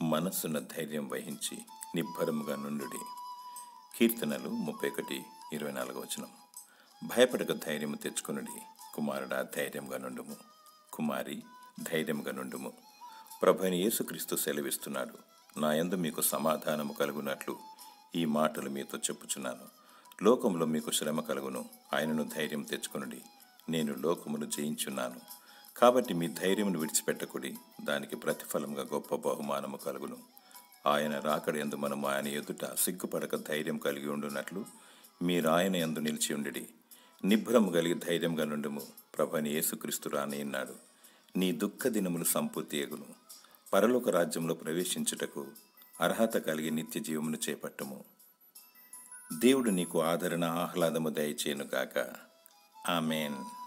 మనస్సున ధైర్యం వహించి నిబ్బరముగా నుండుడి కీర్తనలు ముప్పై ఒకటి ఇరవై నాలుగు వచనం భయపడక ధైర్యము తెచ్చుకునుడి కుమారుడా ధైర్యంగా నుండుము కుమారి ధైర్యంగా నుండుము ప్రభుని యేసుక్రీస్తు సెలవిస్తున్నాడు నా యందు మీకు సమాధానము కలుగునట్లు ఈ మాటలు మీతో చెప్పుచున్నాను లోకంలో మీకు శ్రమ కలుగును ఆయనను ధైర్యం తెచ్చుకునుడి నేను లోకమును జయించున్నాను కాబట్టి మీ ధైర్యమును విడిచిపెట్టకుడి దానికి ప్రతిఫలంగా గొప్ప బహుమానము కలుగును ఆయన రాకడ ఎందు మనము ఆయన ఎదుట సిగ్గుపడక ధైర్యం కలిగి ఉండునట్లు మీరు ఆయన ఎందు నిలిచి ఉండిడి నిభ్రము కలిగి ధైర్యంగా నుండుము ప్రభని యేసుక్రీస్తు రానయ్యన్నాడు నీ దుఃఖ దినములు సంపూర్తి ఎగును పరలోక రాజ్యంలో ప్రవేశించుటకు అర్హత కలిగి నిత్య జీవమును చేపట్టుము దేవుడు నీకు ఆదరణ ఆహ్లాదము దయచేయునుగాక ఆమెన్